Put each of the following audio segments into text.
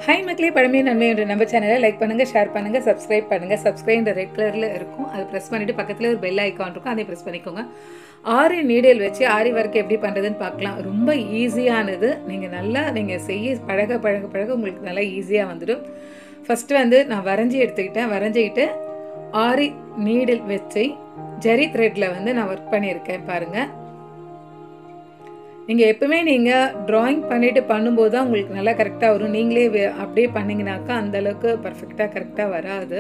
hi மக்களே பழமையை நன்மை என்ற நம்ம சேனலை லைக் பண்ணுங்கள் ஷேர் பண்ணுங்கள் சப்ஸ்கிரைப் பண்ணுங்கள் சப்ஸ்கிரைப் ரெட் கலரில் இருக்கும் அதை ப்ரெஸ் பண்ணிவிட்டு பக்கத்தில் ஒரு பெல் ஐக்கான் இருக்கும் அதை ப்ரெஸ் பண்ணிக்கோங்க ஆரி நீடில் வச்சு ஆரி ஒர்க் எப்படி பண்ணுறதுன்னு பார்க்கலாம் ரொம்ப ஈஸியானது நீங்கள் நல்லா நீங்கள் செய்ய பழக பழக பழக உங்களுக்கு நல்லா ஈஸியாக வந்துடும் ஃபஸ்ட்டு வந்து நான் வரைஞ்சி எடுத்துக்கிட்டேன் வரைஞ்சிக்கிட்டு ஆரி நீடில் வச்சு ஜரி த்ரெட்டில் வந்து நான் ஒர்க் பண்ணியிருக்கேன் பாருங்கள் நீங்கள் எப்பவுமே நீங்கள் ட்ராயிங் பண்ணிவிட்டு பண்ணும்போது தான் உங்களுக்கு நல்லா கரெக்டாக வரும் நீங்களே வே- அப்படியே பண்ணிங்கனாக்கா அந்தளவுக்கு பர்ஃபெக்டாக கரெக்டாக வராது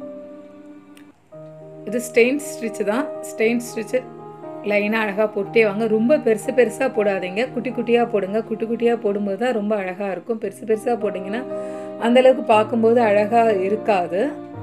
இது ஸ்டெயின் ஸ்டிச் தான் ஸ்டெயின் ஸ்டிச்சு லைனாக அழகாக போட்டே வாங்க ரொம்ப பெருசு பெருசாக போடாதீங்க குட்டி குட்டியாக போடுங்க குட்டி குட்டியாக போடும்போது தான் ரொம்ப அழகாக இருக்கும் பெருசு பெருசாக போட்டிங்கன்னா அந்தளவுக்கு பார்க்கும்போது அழகாக இருக்காது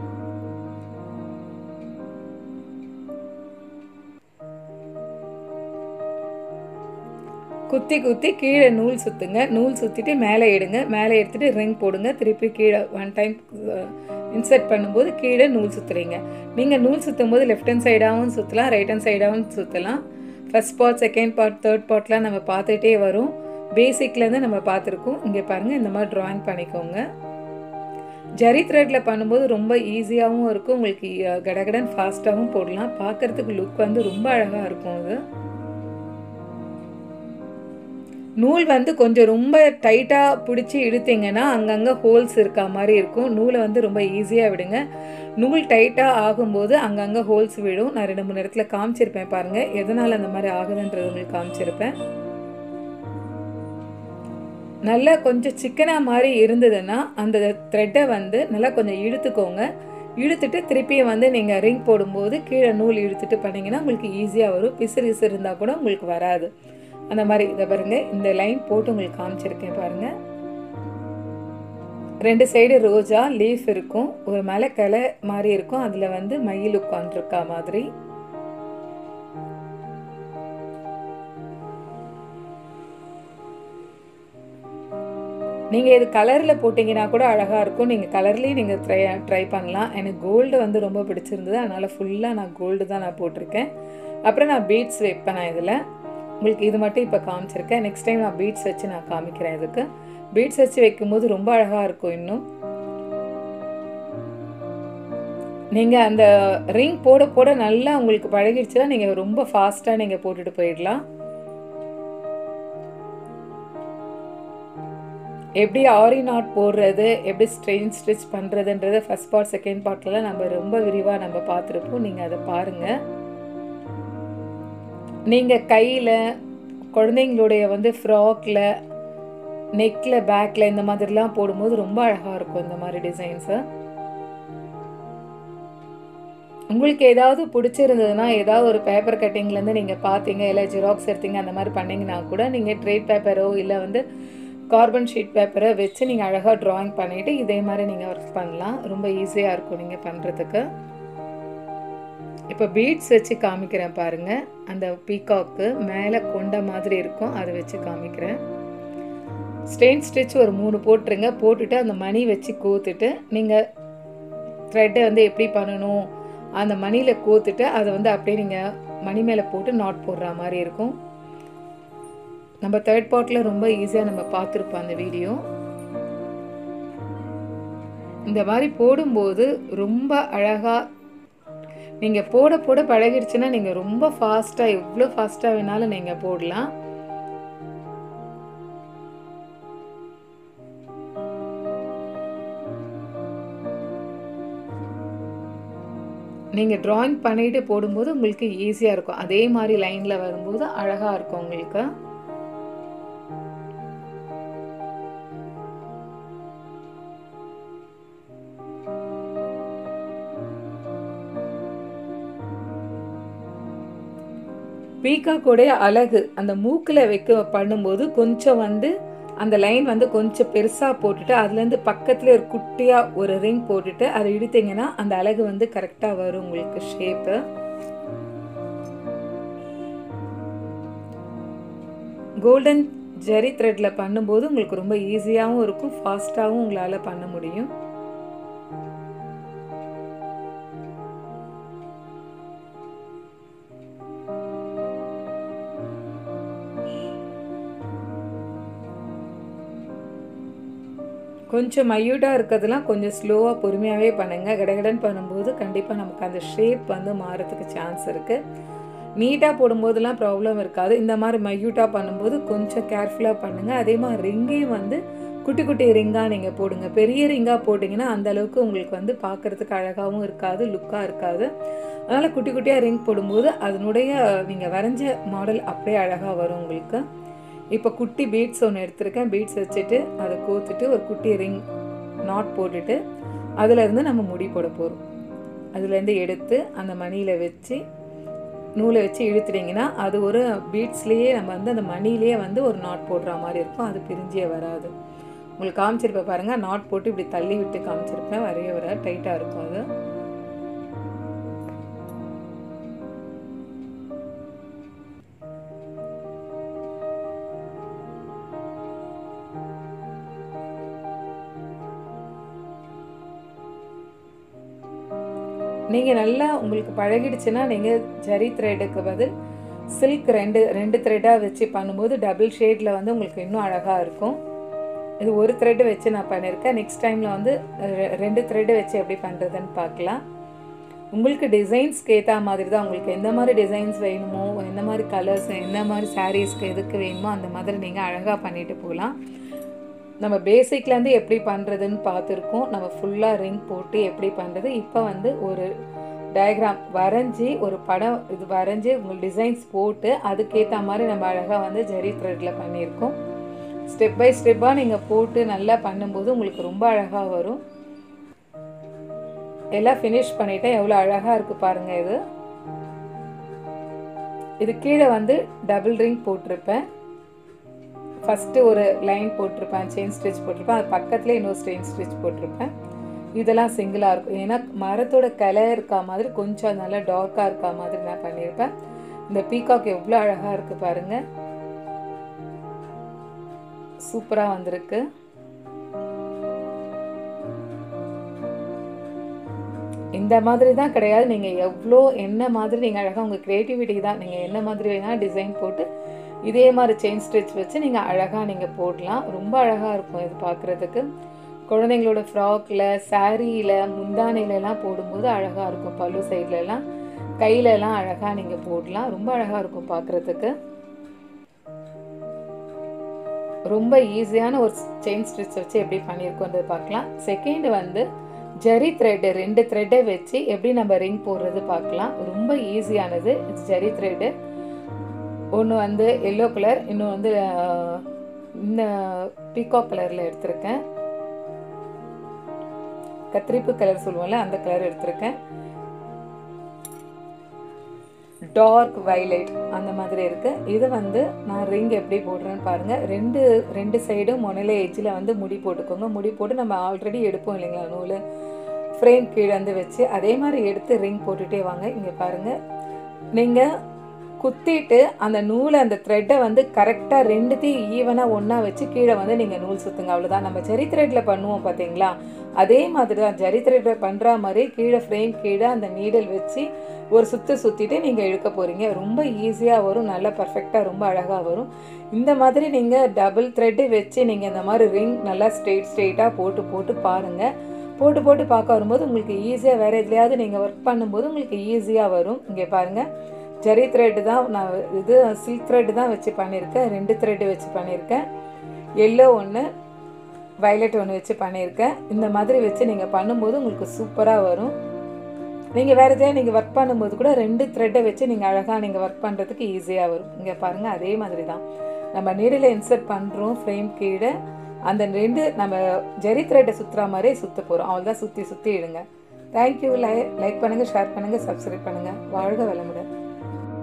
குத்தி குத்தி கீழே நூல் சுற்றுங்க நூல் சுற்றிட்டு மேலே எடுங்க மேலே எடுத்துட்டு ரிங் போடுங்க திருப்பி கீழே ஒன் டைம் இன்சர்ட் பண்ணும்போது கீழே நூல் சுற்றுறீங்க நீங்கள் நூல் சுற்றும் போது லெஃப்ட் ஹேண்ட் சைடாகவும் சுற்றலாம் ரைட் ஹேண்ட் சைடாகவும் சுற்றலாம் first part second part third பார்ட்லாம் நம்ம பார்த்துட்டே வரும் பேசிக்லேருந்து நம்ம பார்த்துருக்கோம் இங்கே பாருங்கள் இந்த மாதிரி ட்ராயிங் பண்ணிக்கோங்க ஜரி த்ரெட்டில் பண்ணும்போது ரொம்ப ஈஸியாகவும் இருக்கும் உங்களுக்கு அஹ், கடகடன் ஃபாஸ்ட்டாகவும் போடலாம் பார்க்கறதுக்கு லுக் வந்து ரொம்ப அழகாக இருக்கும் அது நூல் வந்து கொஞ்சம் ரொம்ப டைட்டாக பிடிச்சி இழுத்தீங்கன்னா அங்கங்கே ஹோல்ஸ் இருக்க மாதிரி இருக்கும் நூலை வந்து ரொம்ப ஈஸியாக விடுங்க நூல் டைட்டாக ஆகும்போது அங்கங்கே ஹோல்ஸ் விடும் நான் ரெண்டு மூணு இடத்துல காமிச்சிருப்பேன் பாருங்கள் எதனால் அந்த மாதிரி ஆகுதுன்றது உங்களுக்கு காமிச்சிருப்பேன் நல்லா கொஞ்சம் சிக்கனாக மாதிரி இருந்ததுன்னா அந்த த்ரெட்டை வந்து நல்லா கொஞ்சம் இழுத்துக்கோங்க இழுத்துட்டு திருப்பியும் வந்து நீங்கள் ரிங் போடும்போது கீழே நூல் இழுத்துட்டு பண்ணிங்கன்னா உங்களுக்கு ஈஸியாக வரும் பிசுறு பிசுறு இருந்தால் கூட உங்களுக்கு வராது அந்த மாதிரி இதை பாருங்க இந்த லைன் போட்டு உங்களுக்கு காமிச்சிருக்கேன் பாருங்க ரெண்டு சைடு ரோஜா லீஃப் இருக்கும் ஒரு மலை கிளை மாதிரி இருக்கும் அதில் வந்து மயில் உட்காந்துருக்கா மாதிரி நீங்கள் இது கலரில் போட்டிங்கன்னா கூட அழகாக இருக்கும் நீங்கள் கலர்லேயும் நீங்கள் ட்ரை ட்ரை பண்ணலாம் எனக்கு கோல்டு வந்து ரொம்ப பிடிச்சிருந்தது அதனால் ஃபுல்லாக நான் கோல்டு தான் நான் போட்டிருக்கேன் அப்புறம் நான் பீட்ஸ் வைப்பேன் நான் இதில் உங்களுக்கு இது மட்டும் இப்போ காமிச்சிருக்கேன் நெக்ஸ்ட் டைம் நான் பீட்ஸ் வச்சு நான் காமிக்கிறேன் இதுக்கு பீட்ஸ் வச்சு வைக்கும்போது ரொம்ப அழகாக இருக்கும் இன்னும் நீங்கள் அந்த ரிங் போட போட நல்லா உங்களுக்கு பழகிடுச்சுன்னா நீங்கள் ரொம்ப ஃபாஸ்ட்டாக நீங்கள் போட்டுட்டு போயிடலாம் எப்படி ஆரி நாட் போடுறது எப்படி ஸ்ட்ரெயின் ஸ்டிச் பண்ணுறதுன்றது ஃபர்ஸ்ட் பார்ட் செகண்ட் பார்ட்லாம் நம்ம ரொம்ப விரிவாக நம்ம பார்த்துருப்போம் நீங்கள் அதை பாருங்கள் நீங்கள் கையில் குழந்தைங்களுடைய வந்து ஃப்ராக்கில் நெக்கில் பேக்கில் இந்த மாதிரிலாம் போடும்போது ரொம்ப அழகாக இருக்கும் இந்த மாதிரி டிசைன்ஸு உங்களுக்கு ஏதாவது பிடிச்சிருந்ததுன்னா ஏதாவது ஒரு பேப்பர் கட்டிங்லேருந்து நீங்கள் பார்த்தீங்க இல்லை ஜெராக்ஸ் எடுத்தீங்க அந்த மாதிரி பண்ணீங்கன்னா கூட நீங்கள் ட்ரேட் பேப்பரோ இல்லை வந்து கார்பன் ஷீட் பேப்பரை வச்சு நீங்கள் அழகாக ட்ராயிங் பண்ணிவிட்டு இதே மாதிரி நீங்கள் ஒர்க் பண்ணலாம் ரொம்ப ஈஸியாக இருக்கும் நீங்கள் பண்ணுறதுக்கு இப்போ பீட்ஸ் வச்சு காமிக்கிறேன் பாருங்க அந்த பீகாக்கு மேலே கொண்ட மாதிரி இருக்கும் அதை வச்சு காமிக்கிறேன் ஸ்டெயின் ஸ்டிச் ஒரு மூணு போட்டுருங்க போட்டுட்டு அந்த மணி வச்சு கோத்துட்டு நீங்கள் த்ரெட்டை வந்து எப்படி பண்ணணும் அந்த மணியில் கோத்துட்டு அதை வந்து அப்படியே நீங்கள் மணி மேலே போட்டு நாட் போடுற மாதிரி இருக்கும் நம்ம தேர்ட் பார்ட்டில் ரொம்ப ஈஸியாக நம்ம பார்த்துருப்போம் அந்த வீடியோ இந்த மாதிரி போடும்போது ரொம்ப அழகாக நீங்கள் போட போட பழகிடுச்சுன்னா நீங்கள் ரொம்ப ஃபாஸ்ட்டாக எவ்வளோ ஃபாஸ்ட்டாக வேணாலும் நீங்கள் போடலாம் நீங்கள் ட்ராயிங் பண்ணிட்டு போடும்போது உங்களுக்கு ஈஸியாக இருக்கும் அதே மாதிரி லைனில் வரும்போது அழகாக இருக்கும் உங்களுக்கு பீகாக்கோடைய அழகு அந்த மூக்கில் வைக்க பண்ணும்போது கொஞ்சம் வந்து அந்த லைன் வந்து கொஞ்சம் பெருசாக போட்டுட்டு அதுலேருந்து பக்கத்தில் ஒரு குட்டியாக ஒரு ரிங் போட்டுட்டு அதை இழுத்தீங்கன்னா அந்த அழகு வந்து கரெக்டாக வரும் உங்களுக்கு ஷேப்பு கோல்டன் ஜெரி த்ரெட்டில் பண்ணும்போது உங்களுக்கு ரொம்ப ஈஸியாகவும் இருக்கும் ஃபாஸ்ட்டாகவும் உங்களால் பண்ண முடியும் கொஞ்சம் மையூட்டாக இருக்கிறதுலாம் கொஞ்சம் ஸ்லோவாக பொறுமையாகவே பண்ணுங்கள் கடகடன் பண்ணும்போது கண்டிப்பாக நமக்கு அந்த ஷேப் வந்து மாறதுக்கு சான்ஸ் இருக்குது நீட்டாக போடும்போதெல்லாம் ப்ராப்ளம் இருக்காது இந்த மாதிரி மையூட்டாக பண்ணும்போது கொஞ்சம் கேர்ஃபுல்லாக பண்ணுங்கள் அதே மாதிரி ரிங்கையும் வந்து குட்டி குட்டி ரிங்காக நீங்கள் போடுங்க பெரிய ரிங்காக போட்டிங்கன்னா அந்த அளவுக்கு உங்களுக்கு வந்து பார்க்குறதுக்கு அழகாகவும் இருக்காது லுக்காக இருக்காது அதனால் குட்டி குட்டியாக ரிங் போடும்போது அதனுடைய நீங்கள் வரைஞ்ச மாடல் அப்படியே அழகாக வரும் உங்களுக்கு இப்போ குட்டி பீட்ஸ் ஒன்று எடுத்திருக்கேன் பீட்ஸ் வச்சுட்டு அதை கோத்துட்டு ஒரு குட்டி ரிங் நாட் போட்டுட்டு அதுலேருந்து நம்ம முடி போட போகிறோம் அதுலேருந்து எடுத்து அந்த மணியில் வச்சு நூலை வச்சு இழுத்துட்டிங்கன்னா அது ஒரு பீட்ஸ்லேயே நம்ம வந்து அந்த மணிலேயே வந்து ஒரு நாட் போடுற மாதிரி இருக்கும் அது பிரிஞ்சே வராது உங்களுக்கு காமிச்சிருப்பேன் பாருங்கள் நாட் போட்டு இப்படி தள்ளி விட்டு காமிச்சிருப்பேன் வரைய வர டைட்டாக இருக்கும் அது நீங்கள் நல்லா உங்களுக்கு பழகிடுச்சுன்னா நீங்கள் ஜரி த்ரெட்டுக்கு பதில் சில்க் ரெண்டு ரெண்டு த்ரெட்டாக வச்சு பண்ணும்போது டபுள் ஷேடில் வந்து உங்களுக்கு இன்னும் அழகாக இருக்கும் இது ஒரு த்ரெட்டு வச்சு நான் பண்ணியிருக்கேன் நெக்ஸ்ட் டைமில் வந்து ரெண்டு த்ரெட்டு வச்சு எப்படி பண்ணுறதுன்னு பார்க்கலாம் உங்களுக்கு டிசைன்ஸ்க்கு ஏற்ற மாதிரி தான் உங்களுக்கு எந்த மாதிரி டிசைன்ஸ் வேணுமோ எந்த மாதிரி கலர்ஸ் எந்த மாதிரி சாரீஸ்க்கு எதுக்கு வேணுமோ அந்த மாதிரி நீங்கள் அழகாக பண்ணிட்டு போகலாம் நம்ம பேசிக்லேருந்து எப்படி பண்ணுறதுன்னு பார்த்துருக்கோம் நம்ம ஃபுல்லாக ரிங் போட்டு எப்படி பண்ணுறது இப்போ வந்து ஒரு டயக்ராம் வரைஞ்சி ஒரு படம் இது வரைஞ்சி உங்களுக்கு டிசைன்ஸ் போட்டு அதுக்கேற்ற மாதிரி நம்ம அழகாக வந்து ஜெரி த்ரெட்டில் பண்ணியிருக்கோம் ஸ்டெப் பை ஸ்டெப்பாக நீங்கள் போட்டு நல்லா பண்ணும்போது உங்களுக்கு ரொம்ப அழகாக வரும் எல்லாம் ஃபினிஷ் பண்ணிட்டேன் எவ்வளோ அழகாக இருக்குது பாருங்கள் இது இது கீழே வந்து டபுள் ரிங் போட்டிருப்பேன் ஃபஸ்ட்டு ஒரு லைன் போட்டிருப்பேன் செயின் ஸ்டிச் போட்டிருப்பேன் அது பக்கத்துலேயே இன்னொரு செயின் ஸ்டிச் போட்டிருப்பேன் இதெல்லாம் சிங்கிளாக இருக்கும் ஏன்னா மரத்தோட கலர் இருக்கா மாதிரி கொஞ்சம் நல்லா டார்க்காக இருக்கா மாதிரி நான் பண்ணியிருப்பேன் இந்த பீகாக் எவ்வளோ அழகாக இருக்குது பாருங்கள் சூப்பராக வந்திருக்கு இந்த மாதிரி தான் கிடையாது நீங்கள் எவ்வளோ என்ன மாதிரி நீங்கள் அழகாக உங்கள் க்ரியேட்டிவிட்டி தான் நீங்கள் என்ன மாதிரி வேணால் டிசைன் போட்டு இதே மாதிரி செயின் ஸ்டிச் வச்சு நீங்கள் அழகாக நீங்கள் போடலாம் ரொம்ப அழகாக இருக்கும் இது பார்க்குறதுக்கு குழந்தைங்களோட ஃப்ராக்கில் சாரியில் முந்தானையிலலாம் போடும்போது அழகாக இருக்கும் பல்லு சைட்லலாம் கையிலலாம் அழகாக நீங்கள் போடலாம் ரொம்ப அழகாக இருக்கும் பார்க்குறதுக்கு ரொம்ப ஈஸியான ஒரு செயின் ஸ்டிச் வச்சு எப்படி பண்ணியிருக்கோன்றது பார்க்கலாம் செகண்ட் வந்து ஜரி த்ரெட்டு ரெண்டு த்ரெட்டை வச்சு எப்படி நம்ம ரிங் போடுறது பார்க்கலாம் ரொம்ப ஈஸியானது ஜரி த்ரெட்டு ஒன்று வந்து எல்லோ கலர் இன்னும் வந்து இந்த பீகாக் கலரில் எடுத்திருக்கேன் கத்திரிப்பு கலர் சொல்லுவோம்ல அந்த கலர் எடுத்திருக்கேன் டார்க் வைலைட் அந்த மாதிரி இருக்கு இது வந்து நான் ரிங் எப்படி போடுறேன்னு பாருங்க ரெண்டு ரெண்டு சைடும் முனையில எஜ்ஜில் வந்து முடி போட்டுக்கோங்க முடி போட்டு நம்ம ஆல்ரெடி எடுப்போம் இல்லைங்களா நூல் ஃப்ரேம் கீழே வந்து வச்சு அதே மாதிரி எடுத்து ரிங் போட்டுட்டே வாங்க இங்கே பாருங்க நீங்கள் குத்திட்டு அந்த நூலை அந்த த்ரெட்டை வந்து கரெக்டாக ரெண்டுத்தையும் ஈவனாக ஒன்றா வச்சு கீழே வந்து நீங்கள் நூல் சுற்றுங்க அவ்வளோதான் நம்ம ஜரி த்ரெட்டில் பண்ணுவோம் பார்த்தீங்களா அதே மாதிரி தான் ஜரி த்ரெட்டில் பண்ணுற மாதிரி கீழே ஃப்ரேம் கீழே அந்த நீடல் வச்சு ஒரு சுற்று சுற்றிட்டு நீங்கள் இழுக்க போகிறீங்க ரொம்ப ஈஸியாக வரும் நல்லா பர்ஃபெக்டாக ரொம்ப அழகாக வரும் இந்த மாதிரி நீங்கள் டபுள் த்ரெட்டு வச்சு நீங்கள் இந்த மாதிரி ரிங் நல்லா ஸ்ட்ரெயிட் ஸ்ட்ரெயிட்டாக போட்டு போட்டு பாருங்கள் போட்டு போட்டு பார்க்க வரும்போது உங்களுக்கு ஈஸியாக வேறு எதுலையாவது நீங்கள் ஒர்க் பண்ணும்போது உங்களுக்கு ஈஸியாக வரும் இங்கே பாருங்கள் ஜரி த்ரெட்டு தான் நான் இது சில்க் த்ரெட்டு தான் வச்சு பண்ணியிருக்கேன் ரெண்டு த்ரெட்டு வச்சு பண்ணியிருக்கேன் எல்லோ ஒன்று வயலட் ஒன்று வச்சு பண்ணியிருக்கேன் இந்த மாதிரி வச்சு நீங்கள் பண்ணும்போது உங்களுக்கு சூப்பராக வரும் நீங்கள் வேறு எதாவது நீங்கள் ஒர்க் பண்ணும்போது கூட ரெண்டு த்ரெட்டை வச்சு நீங்கள் அழகாக நீங்கள் ஒர்க் பண்ணுறதுக்கு ஈஸியாக வரும் இங்கே பாருங்கள் அதே மாதிரி தான் நம்ம நீடில் இன்சர்ட் பண்ணுறோம் ஃப்ரேம் கீழே அந்த ரெண்டு நம்ம ஜெரி த்ரெட்டை சுற்றுற மாதிரியே சுற்ற போகிறோம் அவள் தான் சுற்றி சுற்றி இடுங்க தேங்க்யூ லை லைக் பண்ணுங்கள் ஷேர் பண்ணுங்கள் சப்ஸ்கிரைப் பண்ணுங்கள் வாழ்க வளமுடன்